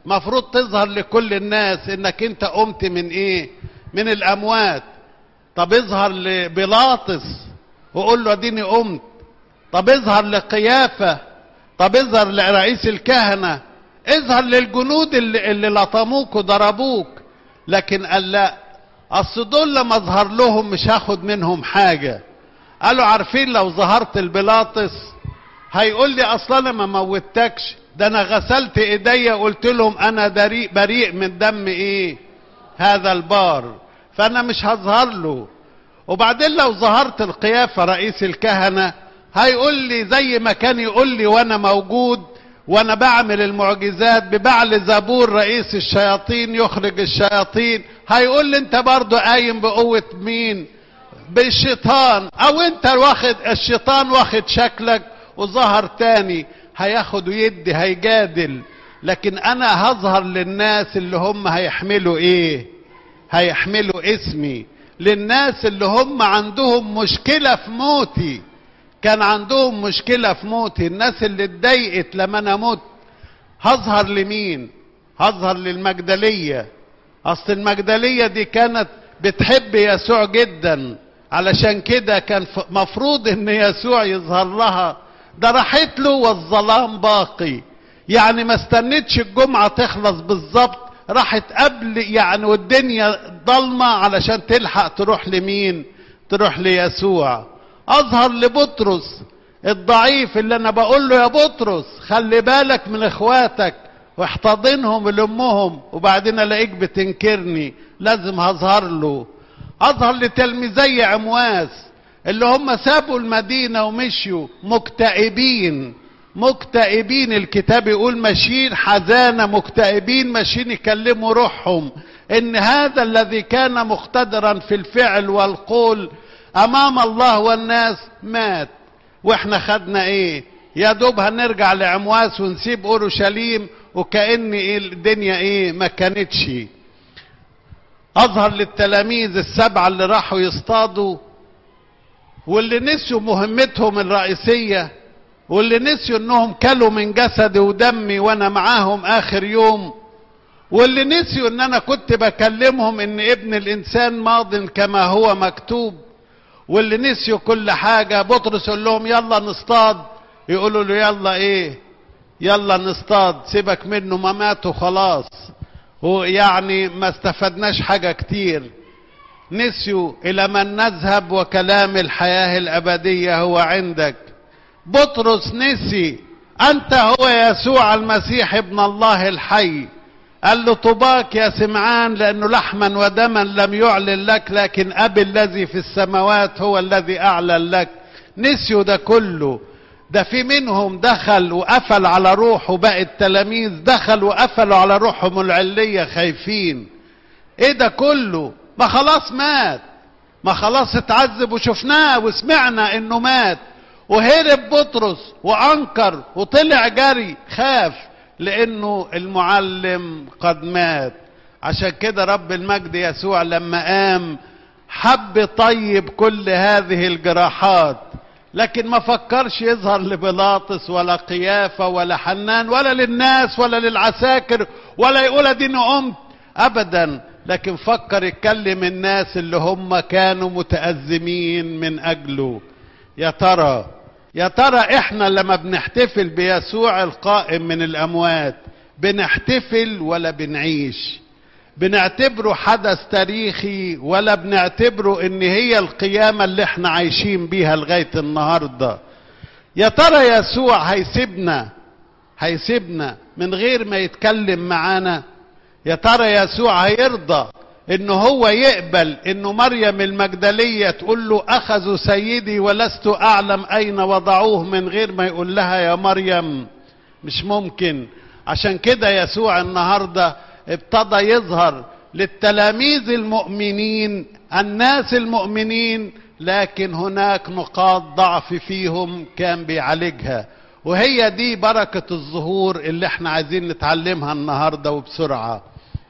مفروض تظهر لكل الناس انك انت قمت من ايه من الاموات طب اظهر لبيلاطس وقول له اديني قمت طب اظهر لقيافة طب اظهر لرئيس الكهنة اظهر للجنود اللي, اللي لطموك وضربوك لكن قال لا اصل دول لما اظهر لهم مش هاخد منهم حاجة قالوا عارفين لو ظهرت البلاطس هيقول لي اصلا انا ما موتكش ده انا غسلت ايديا قلت لهم انا بريء بريء من دم ايه هذا البار فانا مش هظهر له وبعدين لو ظهرت القيافة رئيس الكهنة هيقول لي زي ما كان يقول لي وانا موجود وانا بعمل المعجزات ببعل زبور رئيس الشياطين يخرج الشياطين هيقول لي انت برضو قايم بقوة مين بالشيطان او انت واخد الشيطان واخد شكلك وظهر تاني هياخد ويدي هيجادل لكن انا هظهر للناس اللي هم هيحملوا ايه هيحملوا اسمي للناس اللي هم عندهم مشكلة في موتي كان عندهم مشكلة في موتي الناس اللي اتضايقت لما انا مت هظهر لمين هظهر للمجدلية اصل المجدلية دي كانت بتحب يسوع جدا علشان كده كان مفروض ان يسوع يظهر لها ده راحت له والظلام باقي يعني ما استنتش الجمعة تخلص بالظبط راحت قبل يعني والدنيا ضلمة علشان تلحق تروح لمين تروح ليسوع اظهر لبطرس الضعيف اللي انا بقول له يا بطرس خلي بالك من اخواتك واحتضنهم لامهم وبعدين الاقيك بتنكرني لازم هظهر له اظهر لتلميذي عمواس اللي هم سابوا المدينة ومشيوا مكتئبين مكتئبين الكتاب يقول ماشيين حزانة مكتئبين ماشيين يكلموا روحهم ان هذا الذي كان مقتدرا في الفعل والقول امام الله والناس مات واحنا خدنا ايه يا دوب هنرجع لعمواس ونسيب اورشليم وكأن إيه الدنيا ايه ما كانتش اظهر للتلاميذ السبعة اللي راحوا يصطادوا واللي نسيوا مهمتهم الرئيسية واللي نسيوا انهم كلوا من جسدي ودمي وانا معاهم اخر يوم واللي نسيوا ان انا كنت بكلمهم ان ابن الانسان ماض كما هو مكتوب واللي نسيوا كل حاجة بطرس يقول لهم يلا نصطاد يقولوا له يلا ايه يلا نصطاد سيبك منه ما ماتوا خلاص ويعني ما استفدناش حاجة كتير نسيوا الى من نذهب وكلام الحياة الابدية هو عندك بطرس نسي انت هو يسوع المسيح ابن الله الحي قال له طباك يا سمعان لانه لحما ودما لم يعلن لك لكن ابي الذي في السماوات هو الذي اعلن لك نسيوا ده كله ده في منهم دخل وقفل على روحه باقي التلاميذ دخل وقفلوا على روحهم العلية خايفين ايه ده كله ما خلاص مات ما خلاص اتعذب وشفناه وسمعنا انه مات وهرب بطرس وانكر وطلع جري خاف لانه المعلم قد مات عشان كده رب المجد يسوع لما قام حب طيب كل هذه الجراحات لكن ما فكرش يظهر لبيلاطس ولا قيافه ولا حنان ولا للناس ولا للعساكر ولا يقول اديني قمت ابدا لكن فكر يتكلم الناس اللي هم كانوا متأزمين من اجله يا ترى يا ترى احنا لما بنحتفل بيسوع القائم من الاموات بنحتفل ولا بنعيش بنعتبره حدث تاريخي ولا بنعتبره ان هي القيامة اللي احنا عايشين بيها لغاية النهاردة يا ترى يسوع هيسيبنا هيسيبنا من غير ما يتكلم معانا يا ترى يسوع هيرضى انه هو يقبل انه مريم المجدلية تقول له اخذوا سيدي ولست اعلم اين وضعوه من غير ما يقول لها يا مريم مش ممكن عشان كده يسوع النهارده ابتدى يظهر للتلاميذ المؤمنين الناس المؤمنين لكن هناك نقاط ضعف فيهم كان بيعالجها وهي دي بركة الظهور اللي احنا عايزين نتعلمها النهاردة وبسرعة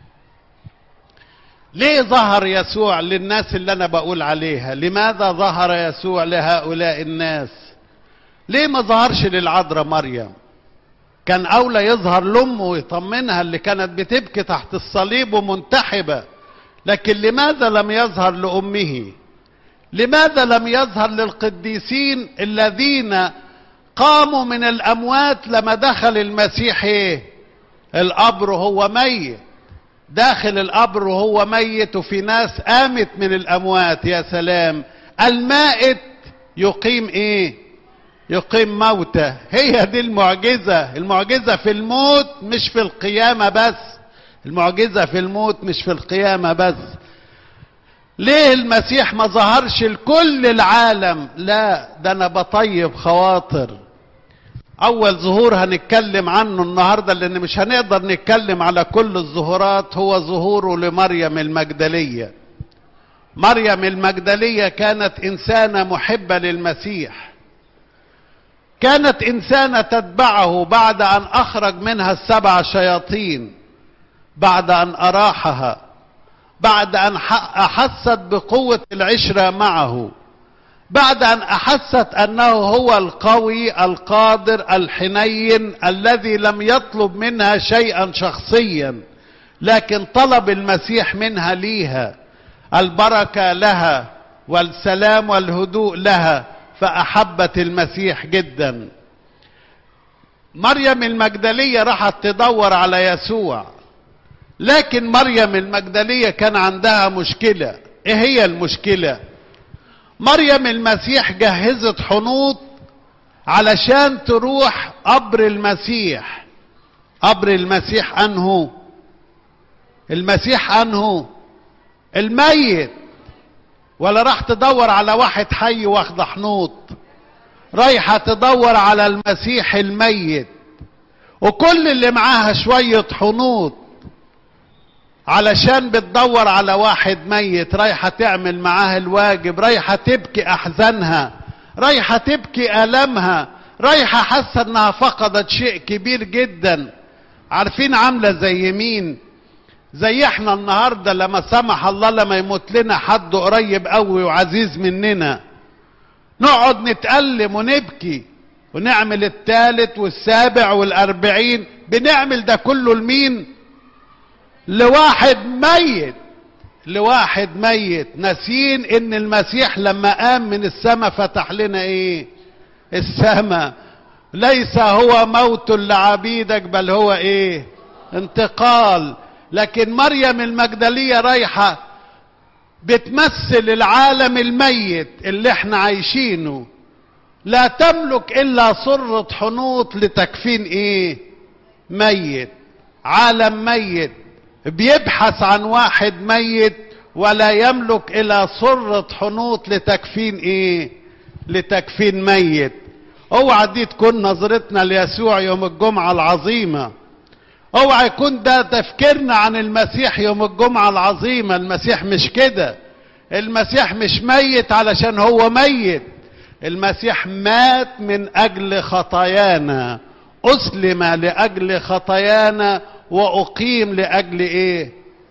ليه ظهر يسوع للناس اللي انا بقول عليها لماذا ظهر يسوع لهؤلاء الناس ليه ما ظهرش للعذراء مريم كان اولى يظهر لامه ويطمنها اللي كانت بتبكي تحت الصليب ومنتحبه لكن لماذا لم يظهر لامه لماذا لم يظهر للقديسين الذين قاموا من الاموات لما دخل المسيح ايه القبر هو ميت داخل القبر وهو ميت وفي ناس قامت من الاموات يا سلام المائت يقيم ايه يقيم موتى هي دي المعجزة المعجزة في الموت مش في القيامة بس المعجزة في الموت مش في القيامة بس ليه المسيح ما ظهرش لكل العالم لا ده انا بطيب خواطر اول ظهور هنتكلم عنه النهارده لان مش هنقدر نتكلم على كل الظهورات هو ظهوره لمريم المجدليه مريم المجدليه كانت انسانه محبه للمسيح كانت انسانه تتبعه بعد ان اخرج منها السبع شياطين بعد ان اراحها بعد ان احست بقوه العشره معه بعد ان احست انه هو القوي القادر الحنين الذي لم يطلب منها شيئا شخصيا لكن طلب المسيح منها ليها البركه لها والسلام والهدوء لها فاحبت المسيح جدا مريم المجدليه راحت تدور على يسوع لكن مريم المجدليه كان عندها مشكله ايه هي المشكله مريم المسيح جهزت حنوط علشان تروح قبر المسيح قبر المسيح انه المسيح انه الميت ولا راح تدور على واحد حي واخد حنوط رايحه تدور على المسيح الميت وكل اللي معاها شويه حنوط علشان بتدور على واحد ميت رايحة تعمل معاه الواجب رايحة تبكي أحزانها رايحة تبكي ألمها رايحة حاسة إنها فقدت شيء كبير جدا عارفين عاملة زي مين زي احنا النهاردة لما سمح الله لما يموت لنا حد قريب قوي وعزيز مننا نقعد نتألم ونبكي ونعمل الثالث والسابع والأربعين بنعمل ده كله لمين لواحد ميت لواحد ميت ناسين ان المسيح لما قام من السماء فتح لنا ايه السماء ليس هو موت لعبيدك بل هو ايه انتقال لكن مريم المجدلية رايحة بتمثل العالم الميت اللي احنا عايشينه لا تملك الا صرة حنوط لتكفين ايه ميت عالم ميت بيبحث عن واحد ميت ولا يملك الا صرة حنوط لتكفين ايه لتكفين ميت اوعى دي تكون نظرتنا ليسوع يوم الجمعة العظيمة اوعى يكون ده تفكيرنا عن المسيح يوم الجمعة العظيمة المسيح مش كده المسيح مش ميت علشان هو ميت المسيح مات من اجل خطايانا اسلم لاجل خطايانا واقيم لاجل ايه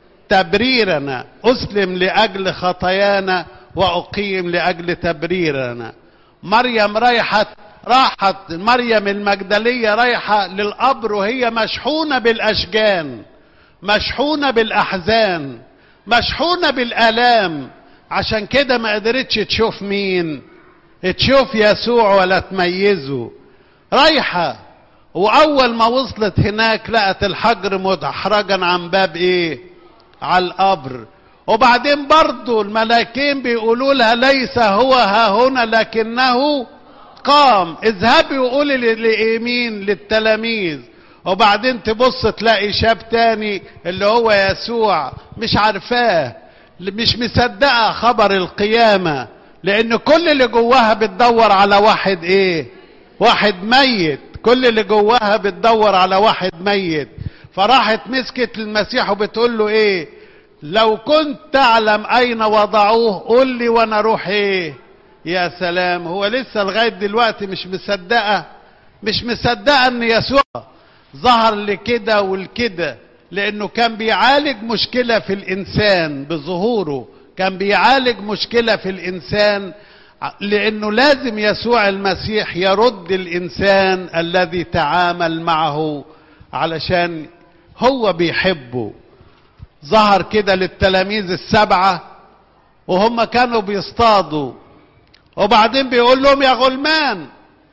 تبريرنا اسلم لاجل خطايانا واقيم لاجل تبريرنا مريم رايحه راحت مريم المجدليه رايحه للقبر وهي مشحونه بالاشجان مشحونه بالاحزان مشحونه بالالام عشان كده ما قدرتش تشوف مين تشوف يسوع ولا تميزه رايحه واول ما وصلت هناك لقت الحجر مدحرجا عن باب ايه على القبر وبعدين برضو الملاكين بيقولوا لها ليس هو ها هنا لكنه قام اذهبي وقولي لإيمين للتلاميذ وبعدين تبص تلاقي شاب تاني اللي هو يسوع مش عارفاه مش مصدقه خبر القيامه لان كل اللي جواها بتدور على واحد ايه واحد ميت كل اللي جواها بتدور على واحد ميت فراحت مسكت المسيح وبتقول له ايه لو كنت تعلم اين وضعوه قول لي وانا اروح ايه يا سلام هو لسه لغايه دلوقتي مش مصدقه مش مصدقه ان يسوع ظهر لكده ولكده لانه كان بيعالج مشكله في الانسان بظهوره كان بيعالج مشكله في الانسان لانه لازم يسوع المسيح يرد الانسان الذي تعامل معه علشان هو بيحبه ظهر كده للتلاميذ السبعه وهم كانوا بيصطادوا وبعدين بيقول لهم يا غلمان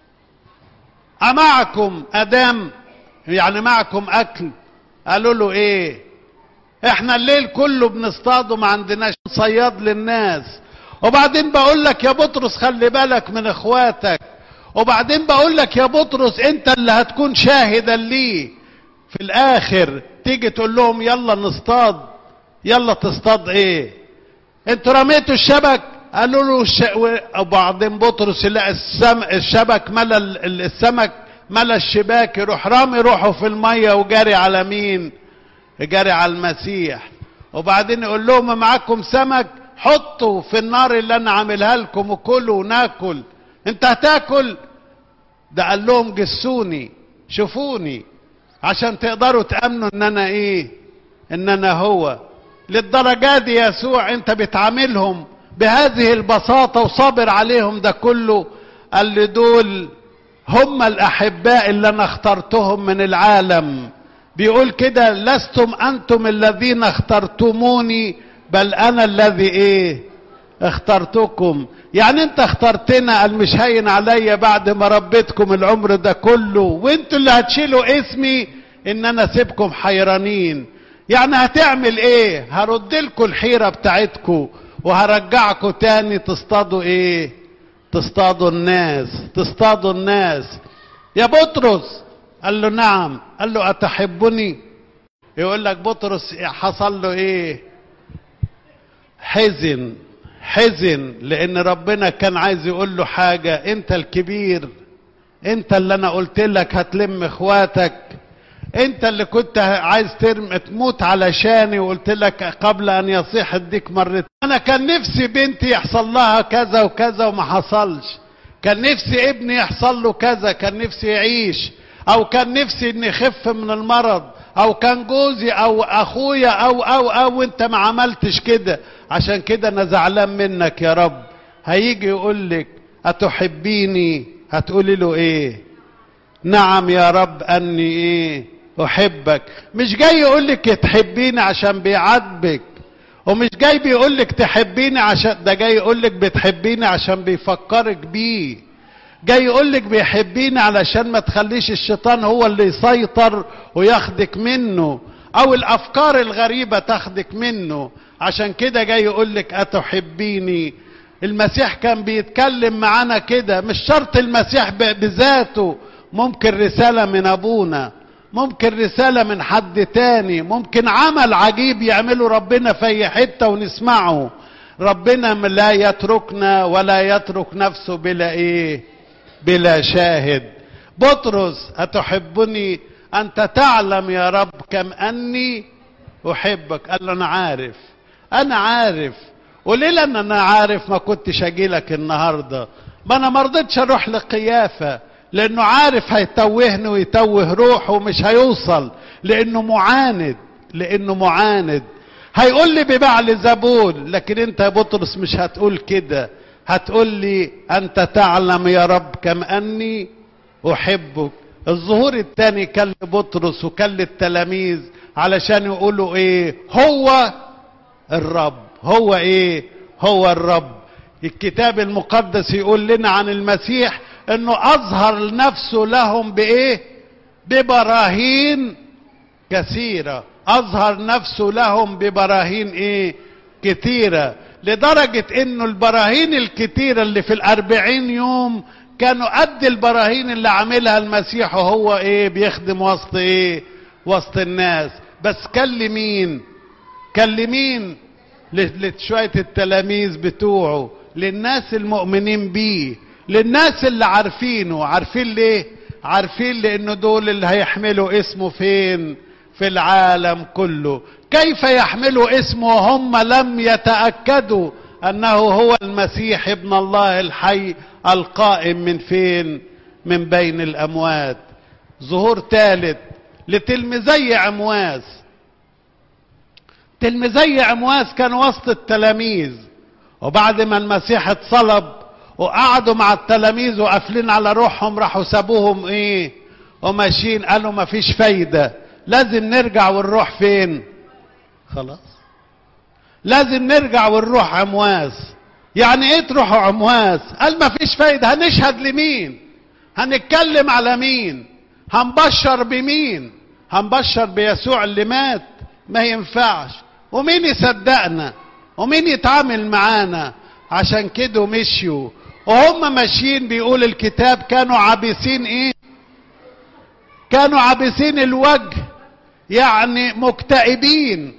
أمعكم أدام يعني معكم أكل قالوا له إيه إحنا الليل كله بنصطاد وما عندناش صياد للناس وبعدين بقول لك يا بطرس خلي بالك من إخواتك وبعدين بقول لك يا بطرس أنت اللي هتكون شاهدا ليه في الآخر تيجي تقول لهم يلا نصطاد يلا تصطاد إيه انتوا رميتوا الشبك قالوا له الش... وبعدين بطرس يلاقي السم... الشبك ملا ال- السمك ملا الشباك يروح رامي روحه في الميه وجاري على مين؟ جاري على المسيح وبعدين يقول لهم معاكم سمك حطوا في النار اللي انا عاملها لكم وكلوا وناكل انت هتاكل ده قال لهم جسوني شوفوني عشان تقدروا تامنوا ان انا ايه ان انا هو للدرجه دي يسوع انت بتعاملهم بهذه البساطه وصابر عليهم ده كله قال لي دول هم الاحباء اللي انا اخترتهم من العالم بيقول كده لستم انتم الذين اخترتموني بل انا الذي ايه اخترتكم يعني انت اخترتنا قال مش هين عليا بعد ما ربيتكم العمر ده كله وانتوا اللي هتشيلوا اسمي ان انا اسيبكم حيرانين يعني هتعمل ايه هرد لكم الحيره بتاعتكم وهرجعكم تاني تصطادوا ايه تصطادوا الناس تصطادوا الناس يا بطرس قال له نعم قال له اتحبني يقول لك بطرس حصل له ايه حزن حزن لان ربنا كان عايز يقول له حاجه انت الكبير انت اللي انا قلت لك هتلم اخواتك انت اللي كنت عايز ترم تموت علشاني وقلت لك قبل ان يصيح الديك مرتين انا كان نفسي بنتي يحصل لها كذا وكذا وما حصلش كان نفسي ابني يحصل له كذا كان نفسي يعيش او كان نفسي اني يخف من المرض او كان جوزي او اخويا او او او انت ما عملتش كده عشان كده انا زعلان منك يا رب هيجي يقول لك اتحبيني هتقولي له ايه نعم يا رب اني ايه احبك مش جاي يقول لك تحبيني عشان بيعاتبك ومش جاي بيقول لك تحبيني عشان ده جاي يقول لك بتحبيني عشان بيفكرك بيه جاي يقول لك بيحبيني علشان ما تخليش الشيطان هو اللي يسيطر وياخدك منه او الافكار الغريبه تاخدك منه عشان كده جاي يقول لك اتحبيني المسيح كان بيتكلم معانا كده مش شرط المسيح ب- بذاته ممكن رساله من ابونا ممكن رساله من حد تاني ممكن عمل عجيب يعمله ربنا في اي حته ونسمعه ربنا لا يتركنا ولا يترك نفسه بلا ايه بلا شاهد بطرس أتحبني أنت تعلم يا رب كم أني أحبك قال له أنا عارف أنا عارف وليه لأن أنا عارف ما كنتش أجيلك النهاردة ما أنا مرضتش أروح لقيافة لأنه عارف هيتوهني ويتوه روحه ومش هيوصل لأنه معاند لأنه معاند هيقول لي ببعل زبون لكن أنت يا بطرس مش هتقول كده هتقول لي أنت تعلم يا رب كم أني أحبك الظهور الثاني كان لبطرس وكان للتلاميذ علشان يقولوا ايه هو الرب هو ايه هو الرب الكتاب المقدس يقول لنا عن المسيح انه اظهر نفسه لهم بايه ببراهين كثيرة اظهر نفسه لهم ببراهين ايه كثيرة لدرجة انه البراهين الكثيرة اللي في الاربعين يوم كانوا قد البراهين اللي عاملها المسيح وهو ايه بيخدم وسط ايه وسط الناس بس كان لمين كان لمين لشوية التلاميذ بتوعه للناس المؤمنين بيه للناس اللي عارفينه عارفين ليه عارفين لانه دول اللي هيحملوا اسمه فين في العالم كله كيف يحملوا اسمه وهم لم يتاكدوا انه هو المسيح ابن الله الحي القائم من فين من بين الاموات ظهور ثالث لتلميذي عمواس تلميذي عمواس كانوا وسط التلاميذ وبعد ما المسيح اتصلب وقعدوا مع التلاميذ وقافلين على روحهم راحوا سابوهم ايه وماشيين قالوا ما فيش فايدة لازم نرجع ونروح فين خلاص لازم نرجع ونروح عمواس يعني ايه تروحوا عمواس قال ما فيش فايدة هنشهد لمين هنتكلم على مين هنبشر بمين هنبشر بيسوع اللي مات ما ينفعش ومين يصدقنا ومين يتعامل معانا عشان كده مشيوا وهم ماشيين بيقول الكتاب كانوا عابسين ايه كانوا عابسين الوجه يعني مكتئبين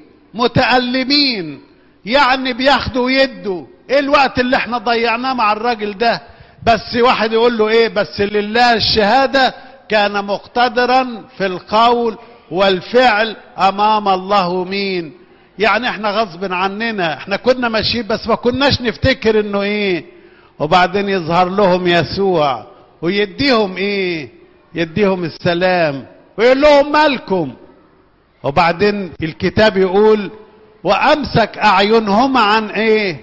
متألمين يعني بياخدوا ويدوا ايه الوقت اللي احنا ضيعناه مع الراجل ده بس واحد يقول له ايه بس لله الشهادة كان مقتدرا في القول والفعل امام الله مين يعني احنا غصب عننا احنا كنا ماشيين بس ما كناش نفتكر انه ايه وبعدين يظهر لهم يسوع ويديهم ايه يديهم السلام ويقول لهم مالكم وبعدين الكتاب يقول وامسك اعينهم عن ايه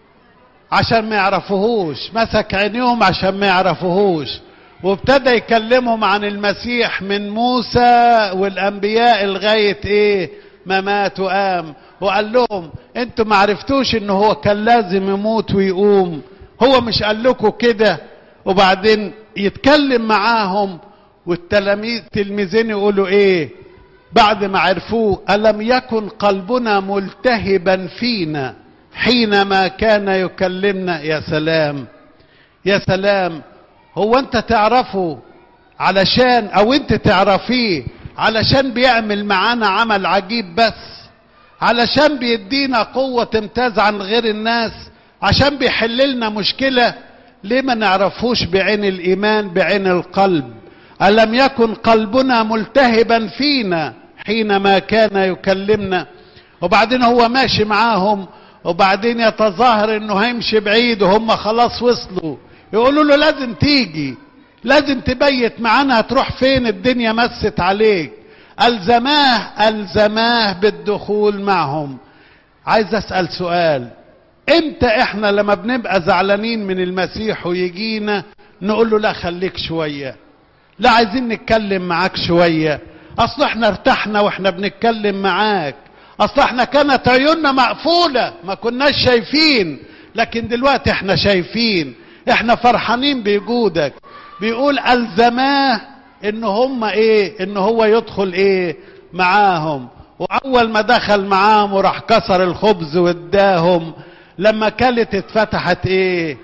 عشان ما يعرفوهوش مسك عينيهم عشان ما يعرفوهوش وابتدى يكلمهم عن المسيح من موسى والانبياء لغايه ايه ما مات وقام وقال لهم انتوا ما عرفتوش ان هو كان لازم يموت ويقوم هو مش قال لكم كده وبعدين يتكلم معاهم والتلاميذ تلميذين يقولوا ايه بعد ما عرفوه الم يكن قلبنا ملتهبا فينا حينما كان يكلمنا يا سلام يا سلام هو انت تعرفه علشان او انت تعرفيه علشان بيعمل معانا عمل عجيب بس علشان بيدينا قوة تمتاز عن غير الناس عشان بيحل لنا مشكلة ليه ما نعرفوش بعين الإيمان بعين القلب ألم يكن قلبنا ملتهبا فينا حينما كان يكلمنا وبعدين هو ماشي معاهم وبعدين يتظاهر انه هيمشي بعيد وهم خلاص وصلوا يقولوا له لازم تيجي لازم تبيت معانا هتروح فين الدنيا مست عليك الزماه الزماه بالدخول معهم عايز اسال سؤال امتى احنا لما بنبقى زعلانين من المسيح ويجينا نقول له لا خليك شويه لا عايزين نتكلم معاك شويه اصل احنا ارتحنا واحنا بنتكلم معاك اصل احنا كانت عيوننا مقفوله ما كناش شايفين لكن دلوقتي احنا شايفين احنا فرحانين بوجودك بيقول الزماه ان هم ايه ان هو يدخل ايه معاهم واول ما دخل معاهم وراح كسر الخبز واداهم لما كلت اتفتحت ايه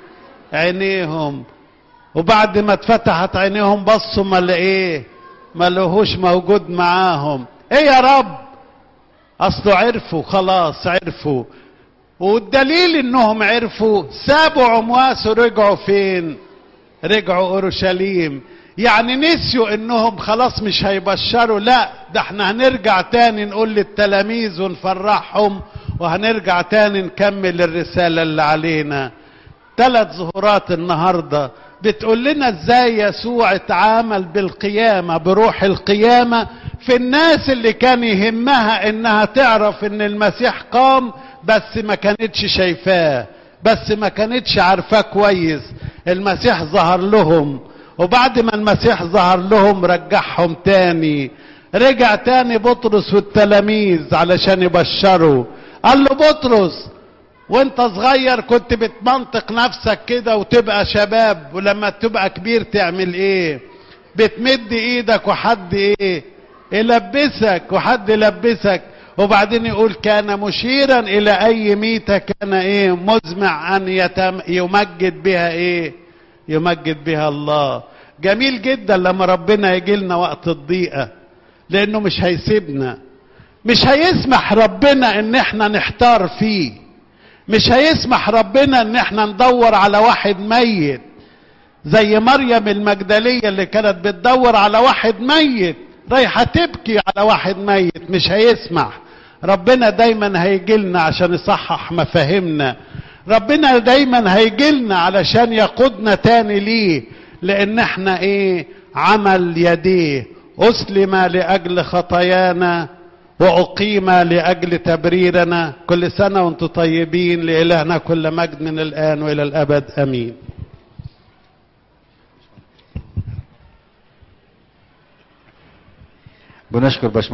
عينيهم وبعد ما اتفتحت عينيهم بصوا ما ايه ما لهوش موجود معاهم ايه يا رب اصله عرفوا خلاص عرفوا والدليل انهم عرفوا سابوا عمواس ورجعوا فين رجعوا اورشليم يعني نسيوا انهم خلاص مش هيبشروا لا ده احنا هنرجع تاني نقول للتلاميذ ونفرحهم وهنرجع تاني نكمل الرسالة اللي علينا ثلاث ظهورات النهاردة بتقول لنا ازاي يسوع اتعامل بالقيامة بروح القيامة في الناس اللي كان يهمها انها تعرف ان المسيح قام بس ما كانتش شايفاه بس ما كانتش عارفاه كويس المسيح ظهر لهم وبعد ما المسيح ظهر لهم رجعهم تاني رجع تاني بطرس والتلاميذ علشان يبشروا قال له بطرس وانت صغير كنت بتمنطق نفسك كده وتبقى شباب ولما تبقى كبير تعمل ايه بتمد ايدك وحد ايه يلبسك وحد يلبسك وبعدين يقول كان مشيرا الى اي ميتة كان ايه مزمع ان يتم يمجد بها ايه يمجد بها الله جميل جدا لما ربنا يجي لنا وقت الضيقة لانه مش هيسيبنا مش هيسمح ربنا ان احنا نحتار فيه مش هيسمح ربنا ان احنا ندور على واحد ميت زي مريم المجدلية اللي كانت بتدور على واحد ميت رايحة تبكي على واحد ميت مش هيسمح ربنا دايما هيجيلنا عشان يصحح مفاهيمنا ربنا دايما هيجيلنا علشان يقودنا تاني ليه لان احنا ايه عمل يديه اسلم لاجل خطايانا واقيم لاجل تبريرنا كل سنه وانتم طيبين لالهنا كل مجد من الان والى الابد امين بنشكر باشمهندس